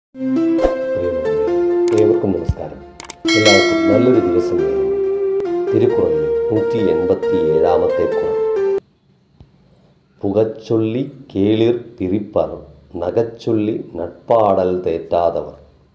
പ്രിയമുള്ളവരെ, ഏവർക്കും നമസ്കാരം എല്ലാവർക്കും നല്ലൊരു ദിവസം നേരുന്നു തിരുക്കുറളിലെ നൂറ്റി എൺപത്തി ഏഴാമത്തെ കുറൾ പുകച്ചൊല്ലി കേളിർ പിരിപ്പർ നഗച്ചൊല്ലി നട്പാടൽ തേറ്റാതവർ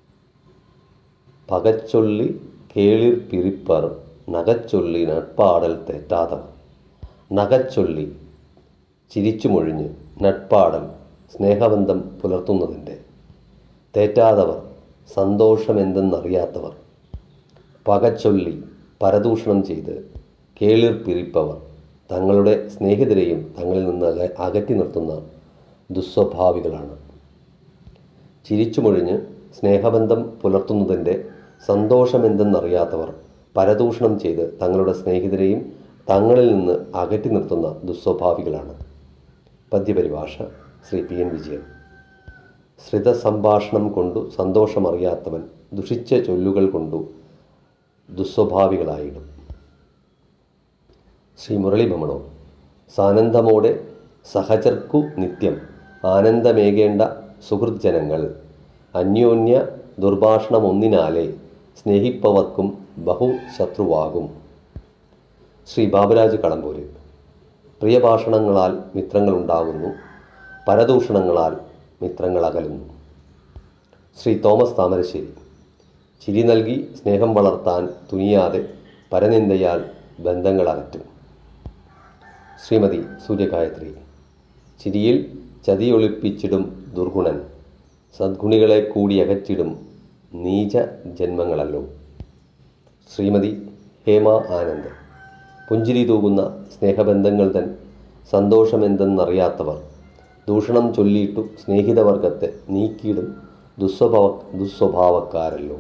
പകച്ചൊല്ലി കേളിർ പിരിപ്പർ നഗച്ചൊല്ലി നട്പാടൽ തേറ്റാതവർ നഗച്ചൊല്ലി ചിരിച്ചുമൊഴിഞ്ഞ് നട്പാടൽ സ്നേഹബന്ധം പുലർത്തുന്നതിൻ്റെ തേറ്റാതവർ സന്തോഷമെന്തെന്നറിയാത്തവർ പകച്ചൊല്ലി പരദൂഷണം ചെയ്ത് കേളിർ പിരിപ്പവർ തങ്ങളുടെ സ്നേഹിതരെയും തങ്ങളിൽ നിന്ന് അക അകറ്റി നിർത്തുന്ന ദുസ്വഭാവികളാണ് ചിരിച്ചുമൊഴിഞ്ഞ് സ്നേഹബന്ധം പുലർത്തുന്നതിൻ്റെ സന്തോഷമെന്തെന്നറിയാത്തവർ പരദൂഷണം ചെയ്ത് തങ്ങളുടെ സ്നേഹിതരെയും തങ്ങളിൽ നിന്ന് അകറ്റി നിർത്തുന്ന ദുസ്വഭാവികളാണ് പദ്യപരിഭാഷ ശ്രീ പി എൻ വിജയൻ ശ്രിത സംഭാഷണം കൊണ്ടു സന്തോഷമറിയാത്തവൻ ദുഷിച്ച ചൊല്ലുകൾ കൊണ്ടു ദുസ്വഭാവികളായിടും ശ്രീ മുരളി ഭമണോ സാനന്ദമോടെ സഹചർക്കു നിത്യം ആനന്ദമേകേണ്ട സുഹൃജ്ജനങ്ങൾ അന്യോന്യ ദുർഭാഷണമൊന്നിനാലെ സ്നേഹിപ്പവർക്കും ബഹുശത്രുവാകും ശ്രീ ബാബുരാജ് കടമ്പൂര് പ്രിയഭാഷണങ്ങളാൽ മിത്രങ്ങളുണ്ടാകുന്നു പരദൂഷണങ്ങളാൽ മിത്രങ്ങൾ അകലുന്നു ശ്രീ തോമസ് താമരശ്ശേരി ചിരി നൽകി സ്നേഹം വളർത്താൻ തുനിയാതെ പരനിന്ദയാൽ ബന്ധങ്ങൾ അകറ്റും ശ്രീമതി സൂര്യഗായത്രി ചിരിയിൽ ചതിയൊളിപ്പിച്ചിടും ദുർഗുണൻ സദ്ഗുണികളെ കൂടി അകറ്റിടും നീച ജന്മങ്ങളല്ലോ ശ്രീമതി ഹേമ ആനന്ദ് പുഞ്ചിരി തൂകുന്ന സ്നേഹബന്ധങ്ങൾ തൻ സന്തോഷമെന്തെന്നറിയാത്തവർ ദൂഷണം ചൊല്ലിയിട്ടു സ്നേഹിതവർഗത്തെ നീക്കിയിടും ദുസ്വഭാവ ദുസ്വഭാവക്കാരല്ലോ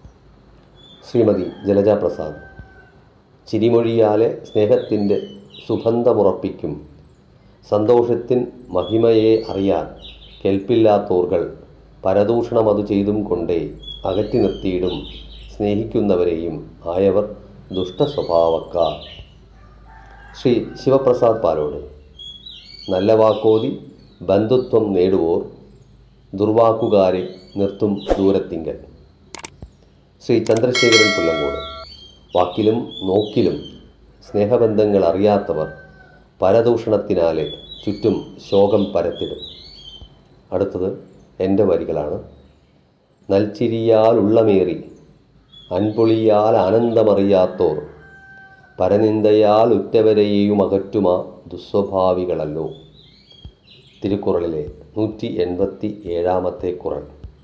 ശ്രീമതി ജലജ പ്രസാദ് ചിരിമൊഴിയാലെ സ്നേഹത്തിൻ്റെ സുഗന്ധമുറപ്പിക്കും സന്തോഷത്തിൻ മഹിമയെ അറിയാൻ കെൽപ്പില്ലാത്തോർകൾ പരദൂഷണമതു ചെയ്തും കൊണ്ടേ അകറ്റി നിർത്തിയിടും സ്നേഹിക്കുന്നവരെയും ആയവർ ദുഷ്ടസ്വഭാവക്കാർ ശ്രീ ശിവപ്രസാദ് പാലോട് നല്ല വാക്കോതി ബന്ധുത്വം നേടുവോർ ദുർവാക്കുകാരെ നിർത്തും ദൂരത്തിങ്കൽ ശ്രീ ചന്ദ്രശേഖരൻ പുല്ലങ്കോട് വാക്കിലും നോക്കിലും സ്നേഹബന്ധങ്ങൾ അറിയാത്തവർ പരദൂഷണത്തിനാലെ ചുറ്റും ശോകം പരത്തിടും അടുത്തത് എൻ്റെ വരികളാണ് നൽച്ചിരിയാൽ ഉള്ളമേറി അൻപൊളിയാൽ ആനന്ദമറിയാത്തോർ പരനിന്ദയാൽ ഉറ്റവരെയും അകറ്റുമ ദുസ്വഭാവികളല്ലോ തിരുക്കുറളിലെ നൂറ്റി എൺപത്തി ഏഴാമത്തെ കുറൾ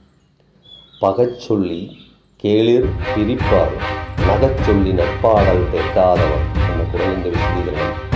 പകച്ചൊല്ലി കേളിർ പിരിപ്പാർ നഗച്ചൊല്ലി നപ്പാടൽ തെറ്റാതവർ എന്ന കുറളിൻ്റെ വിശദീകരണം